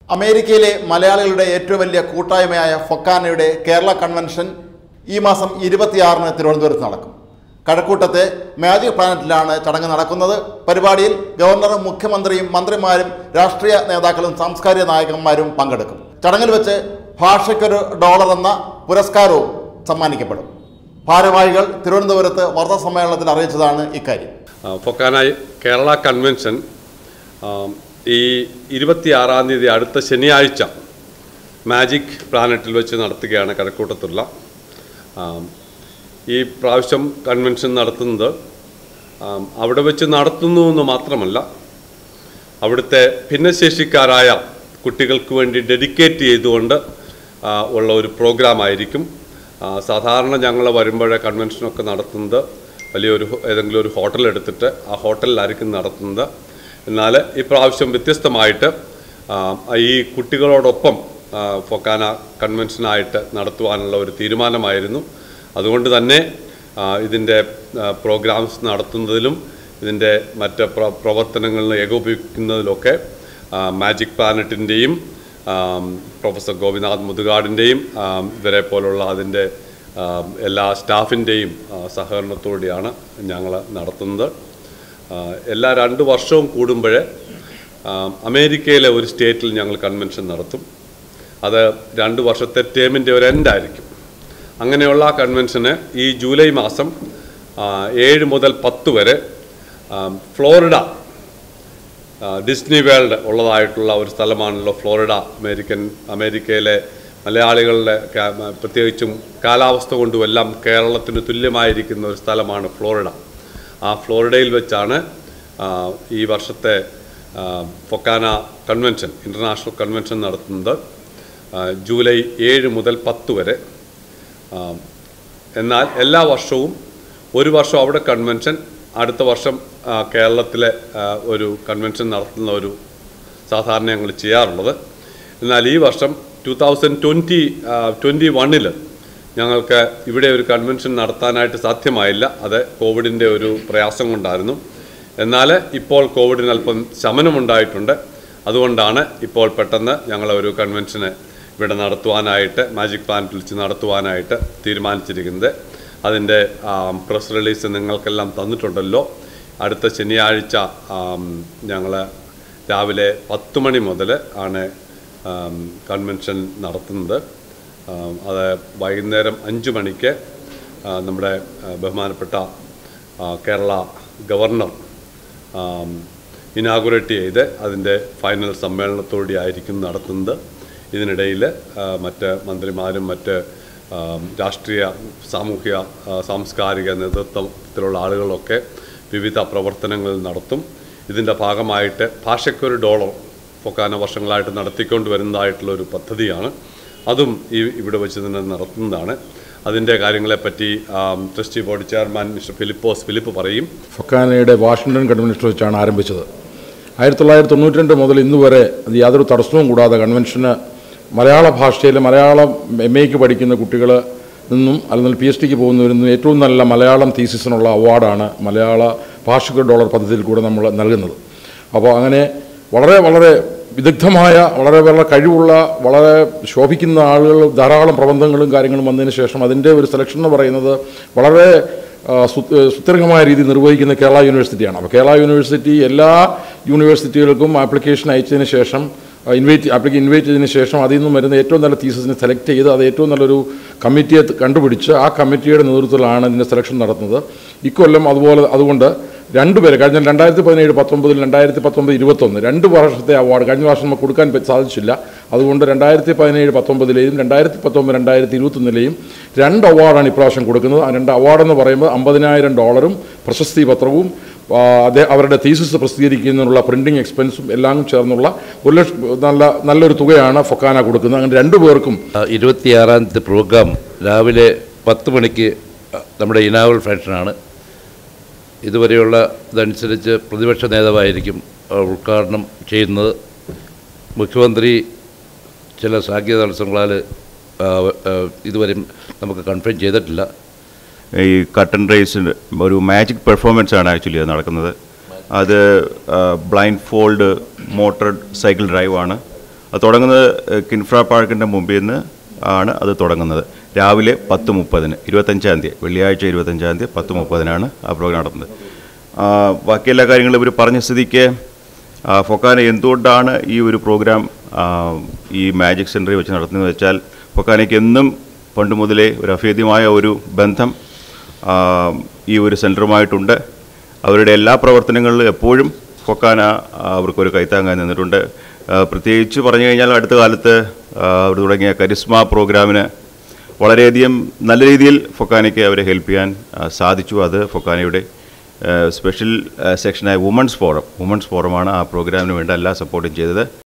അമേരിക്കയിലെ മലയാളികളുടെ ഏറ്റവും വലിയ കൂട്ടായ്മയായ ഫൊക്കാനയുടെ കേരള കൺവെൻഷൻ ഈ മാസം ഇരുപത്തിയാറിന് തിരുവനന്തപുരത്ത് നടക്കും കഴക്കൂട്ടത്തെ മാജിക് പ്ലാനറ്റിലാണ് ചടങ്ങ് നടക്കുന്നത് പരിപാടിയിൽ ഗവർണറും മുഖ്യമന്ത്രിയും മന്ത്രിമാരും രാഷ്ട്രീയ നേതാക്കളും സാംസ്കാരിക നായകന്മാരും പങ്കെടുക്കും ചടങ്ങിൽ വെച്ച് ഭാഷയ്ക്കൊരു ഡോളർ എന്ന പുരസ്കാരവും സമ്മാനിക്കപ്പെടും ഭാരവാഹികൾ തിരുവനന്തപുരത്ത് വാർത്താ സമ്മേളനത്തിൽ അറിയിച്ചതാണ് ഇക്കാര്യം ആ, ഫൊക്കാന കേരള കൺവെൻഷൻ ആ, ഈ ഇരുപത്തിയാറാം തീയതി അടുത്ത ശനിയാഴ്ച മാജിക് പ്ലാനറ്റിൽ വെച്ച് നടത്തുകയാണ് കഴക്കൂട്ടത്തുള്ള ആ, ഈ പ്രാവശ്യം കൺവെൻഷൻ നടത്തുന്നത് ആ, അവിടെ വെച്ച് നടത്തുന്നു എന്ന് മാത്രമല്ല അവിടുത്തെ ഭിന്നശേഷിക്കാരായ കുട്ടികൾക്ക് വേണ്ടി ഡെഡിക്കേറ്റ് ചെയ്തുകൊണ്ട് ആ, ഉള്ള ഒരു പ്രോഗ്രാം ആയിരിക്കും ആ, സാധാരണ ഞങ്ങൾ വരുമ്പോഴേ കൺവെൻഷനൊക്കെ നടത്തുന്നത് വലിയൊരു ഹോ- ഏതെങ്കിലും ഒരു ഹോട്ടൽ എടുത്തിട്ട് ആ ഹോട്ടലിലായിരിക്കും നടത്തുന്നത് എന്നാൽ ഈ പ്രാവശ്യം വ്യത്യസ്തമായിട്ട് ആ, ഈ കുട്ടികളോടൊപ്പം ആ, ഫൊക്കാന കൺവെൻഷനായിട്ട് നടത്തുവാനുള്ള ഒരു തീരുമാനമായിരുന്നു അതുകൊണ്ട് തന്നെ ആ, ഇതിൻ്റെ ആ, പ്രോഗ്രാംസ് നടത്തുന്നതിലും ഇതിൻ്റെ മറ്റ് പ്ര പ്രവർത്തനങ്ങളിൽ ഏകോപിപ്പിക്കുന്നതിലൊക്കെ ആ, മാജിക് പ്ലാനറ്റിൻ്റെയും പ്രൊഫസർ ഗോപിനാഥ് മുതുകാടിൻ്റെയും ഇവരെ പോലുള്ള അതിൻ്റെ ആ, എല്ലാ സ്റ്റാഫിൻ്റെയും ആ, സഹകരണത്തോടെയാണ് ഞങ്ങൾ നടത്തുന്നത് ആ, എല്ലാ രണ്ട് വർഷവും കൂടുമ്പോൾ അമേരിക്കയിലെ ഒരു സ്റ്റേറ്റിൽ ഞങ്ങൾ കൺവെൻഷൻ നടത്തും അത് രണ്ട് വർഷത്തെ ടേമിൻ്റെ ഒരു എൻഡായിരിക്കും അങ്ങനെയുള്ള ആ കൺവെൻഷന് ഈ ജൂലൈ മാസം ആ, ഏഴ് മുതൽ പത്ത് വരെ ആ, ഫ്ലോറിഡ ആ, ഡിസ്നി വേൾഡ് ഉള്ളതായിട്ടുള്ള ഒരു സ്ഥലമാണല്ലോ ഫ്ലോറിഡ അമേരിക്കൻ അമേരിക്കയിലെ മലയാളികളുടെ കാ- പ്രത്യേകിച്ചും കാലാവസ്ഥ കൊണ്ടുമെല്ലാം കേരളത്തിന് തുല്യമായിരിക്കുന്ന ഒരു സ്ഥലമാണ് ഫ്ലോറിഡ ആ ഫ്ലോറിഡയിൽ വെച്ചാണ് ആ, ഈ വർഷത്തെ ആ, ഫൊക്കാന കൺവെൻഷൻ ഇൻ്റർനാഷണൽ കൺവെൻഷൻ നടത്തുന്നത് ആ, ജൂലൈ ഏഴ് മുതൽ പത്ത് വരെ ആ, എന്നാൽ എല്ലാ വർഷവും ഒരു വർഷം അവിടെ കൺവെൻഷൻ അടുത്ത വർഷം ആ, കേരളത്തിലെ ആ, ഒരു കൺവെൻഷൻ നടത്തുന്ന ഒരു സാധാരണ ഞങ്ങൾ ചെയ്യാറുള്ളത് എന്നാൽ ഈ വർഷം ടു തൗസൻഡ് ട്വൻറ്റി ട്വൻറ്റി വണ്ണിൽ ഞങ്ങൾക്ക് ഇവിടെ ഒരു കൺവെൻഷൻ നടത്താനായിട്ട് സാധ്യമായില്ല അത് കോവിഡിൻ്റെ ഒരു പ്രയാസം കൊണ്ടായിരുന്നു എന്നാൽ ഇപ്പോൾ കോവിഡിന് അല്പം ശമനമുണ്ടായിട്ടുണ്ട് അതുകൊണ്ടാണ് ഇപ്പോൾ പെട്ടെന്ന് ഞങ്ങൾ ഒരു കൺവെൻഷന് ഇവിടെ നടത്തുവാനായിട്ട് മാജിക് പ്ലാനറ്റിൽ വെച്ച് നടത്തുവാനായിട്ട് തീരുമാനിച്ചിരിക്കുന്നത് അതിൻ്റെ പ്രസ് റിലീസ് നിങ്ങൾക്കെല്ലാം തന്നിട്ടുണ്ടല്ലോ അടുത്ത ശനിയാഴ്ച ഞങ്ങൾ രാവിലെ പത്ത് മണി മുതൽ ആണ് ആം, കൺവെൻഷൻ നടത്തുന്നത് ആം, അത് വൈകുന്നേരം അഞ്ച് മണിക്ക് ആ, നമ്മുടെ ആ, ബഹുമാനപ്പെട്ട ആ, കേരള ഗവർണർ ഇനാഗുറേറ്റ് ചെയ്ത് അതിൻ്റെ ഫൈനൽ സമ്മേളനത്തോടെ ആയിരിക്കും നടത്തുന്നത് ഇതിനിടയിൽ ആ, മറ്റ് മന്ത്രിമാരും മറ്റ് ആ, രാഷ്ട്രീയ സാമൂഹ്യ ആ, സാംസ്കാരിക നേതൃത്വത്തിലുള്ള ആളുകളൊക്കെ വിവിധ പ്രവർത്തനങ്ങൾ നടത്തും ഇതിൻ്റെ ഭാഗമായിട്ട് ഭാഷയ്ക്കൊരു ഡോളർ പൊക്കാന വർഷങ്ങളായിട്ട് നടത്തിക്കൊണ്ട് വരുന്നതായിട്ടുള്ള ഒരു പദ്ധതിയാണ് അതും ഈ ഇവിടെ വെച്ച് തന്നെ നടത്തുന്നതാണ് അതിൻ്റെ കാര്യങ്ങളെപ്പറ്റി trustee board chairman mister Philipose Philip പറയും ഫൊക്കാനയുടെ വാഷിങ്ടൺ കൺവെൻഷൻ വെച്ചാണ് ആരംഭിച്ചത് ആയിരത്തി തൊള്ളായിരത്തി തൊണ്ണൂറ്റി രണ്ട് മുതൽ ഇന്ന് വരെ അത് യാതൊരു തടസ്സവും കൂടാതെ കൺവെൻഷന് മലയാള ഭാഷയിൽ മലയാളം എം എക്ക് പഠിക്കുന്ന കുട്ടികൾ നിന്നും അല്ലെങ്കിൽ പി എച്ച് ഡിക്ക് പോകുന്നവരിൽ നിന്നും ഏറ്റവും നല്ല മലയാളം തീസിസിനുള്ള അവാർഡാണ് മലയാള ഭാഷക ഡോളർ പദ്ധതിയിൽ കൂടെ നമ്മൾ നൽകുന്നത് അപ്പോൾ അങ്ങനെ വളരെ വളരെ വിദഗ്ധമായ വളരെ വളരെ കഴിവുള്ള വളരെ ശോഭിക്കുന്ന ആളുകൾ ധാരാളം പ്രബന്ധങ്ങളും കാര്യങ്ങളും വന്നതിന് ശേഷം അതിൻ്റെ ഒരു സെലക്ഷൻ എന്ന് പറയുന്നത് വളരെ ആ, സു- ഏ, സുദീർഘമായ രീതിയിൽ നിർവഹിക്കുന്ന കേരള യൂണിവേഴ്സിറ്റിയാണ് അപ്പോൾ കേരള യൂണിവേഴ്സിറ്റി എല്ലാ യൂണിവേഴ്സിറ്റികൾക്കും ആപ്ലിക്കേഷൻ അയച്ചതിന് ശേഷം ഇൻവൈറ്റ് ആപ്ലിക്കേഷൻ ഇൻവൈറ്റ് ചെയ്തതിന് ശേഷം അതിൽ നിന്നും വരുന്ന ഏറ്റവും നല്ല തീസസിനെ സെലക്ട് ചെയ്ത് അത് ഏറ്റവും നല്ലൊരു കമ്മിറ്റിയെ ത- കണ്ടുപിടിച്ച് ആ കമ്മിറ്റിയുടെ നേതൃത്വത്തിലാണ് ഇതിൻ്റെ സെലക്ഷൻ നടത്തുന്നത് ഇക്കൊല്ലം അതുപോലെ അതുകൊണ്ട് രണ്ടുപേരെ കഴിഞ്ഞ രണ്ടായിരത്തി പതിനേഴ് പത്തൊമ്പതിൽ രണ്ടായിരത്തി പത്തൊമ്പത് ഇരുപത്തൊന്ന് രണ്ട് വർഷത്തെ അവാർഡ് കഴിഞ്ഞ വർഷം നമുക്ക് കൊടുക്കാൻ പ- സാധിച്ചില്ല അതുകൊണ്ട് രണ്ടായിരത്തി പതിനേഴ് പത്തൊമ്പതിലെയും രണ്ടായിരത്തി പത്തൊമ്പത് രണ്ടായിരത്തി ഇരുപത്തൊന്നിലെയും രണ്ട് അവാർഡാണ് ഇപ്രാവശ്യം കൊടുക്കുന്നത് ആ രണ്ട് അവാർഡെന്ന് പറയുമ്പോൾ അമ്പതിനായിരം ഡോളറും പ്രശസ്തി പത്രവും ആ, അതേ അവരുടെ തീസിസ് പ്രസിദ്ധീകരിക്കുന്നതിനുള്ള പ്രിൻറ്റിംഗ് എക്സ്പെൻസും എല്ലാം ചേർന്നുള്ള ഒരു ലക്ഷം നല്ല നല്ലൊരു തുകയാണ് ഫൊക്കാന കൊടുക്കുന്നത് അങ്ങനെ രണ്ടു പേർക്കും ഇരുപത്തിയാറാം തീയതി പ്രോഗ്രാം രാവിലെ പത്ത് മണിക്ക് നമ്മുടെ ഇനാവൽ ഫംഗ്ഷനാണ് ഇതുവരെയുള്ള ഇതനുസരിച്ച് പ്രതിപക്ഷ നേതാവായിരിക്കും ആ, ഉദ്ഘാടനം ചെയ്യുന്നത് മുഖ്യമന്ത്രി ചില സാങ്കേതിക തടസ്സങ്ങളാൽ ആ, ആ, ഇതുവരെയും നമുക്ക് കൺഫേം ചെയ്തിട്ടില്ല ഈ കട്ടൺ റേസിൻ്റെ ഒരു മാജിക് പെർഫോമൻസ് ആണ് ആക്ച്വലി അത് നടക്കുന്നത് അത് blindfold motorcycle drive ആണ് അത് തുടങ്ങുന്നത് ഏഹ്, കിൻഫ്ര പാർക്കിൻ്റെ മുമ്പിൽ നിന്ന് ആണ് അത് തുടങ്ങുന്നത് രാവിലെ പത്ത് മുപ്പതിന് ഇരുപത്തഞ്ചാം തീയതി വെള്ളിയാഴ്ച ഇരുപത്തഞ്ചാം തീയതി പത്ത് മുപ്പതിനാണ് ആ പ്രോഗ്രാം നടത്തുന്നത് ആ, ബാക്കി എല്ലാ കാര്യങ്ങളും ഇവർ പറഞ്ഞ സ്ഥിതിക്ക് ആ, ഫൊക്കാന എന്തുകൊണ്ടാണ് ഈ ഒരു പ്രോഗ്രാം ആ, ഈ മാജിക് സെൻറ്ററിൽ വെച്ച് നടത്തുന്നത് വെച്ചാൽ ഫൊക്കാനയ്ക്ക് എന്നും പണ്ട് മുതലേ ഒരു അഭേദ്യമായ ഒരു ബന്ധം ആ, ഈ ഒരു സെൻറ്ററുമായിട്ടുണ്ട് അവരുടെ എല്ലാ പ്രവർത്തനങ്ങളിലും എപ്പോഴും ഫൊക്കാന ആ, അവർക്കൊരു കൈത്താങ്ങായി നിന്നിട്ടുണ്ട് ആ, പ്രത്യേകിച്ച് പറഞ്ഞു കഴിഞ്ഞാൽ അടുത്ത കാലത്ത് ആ, അവർ തുടങ്ങിയ കരിസ്മ പ്രോഗ്രാമിന് വളരെയധികം നല്ല രീതിയിൽ ഫൊക്കാനയ്ക്ക് അവരെ ഹെൽപ്പ് ചെയ്യാൻ ആ, സാധിച്ചു അത് ഫൊക്കാനയുടെ സ്പെഷ്യൽ സെക്ഷനായ വുമൺസ് ഫോറം വുമൺസ് ഫോറമാണ് ആ പ്രോഗ്രാമിന് വേണ്ട എല്ലാ സപ്പോർട്ടും ചെയ്തത്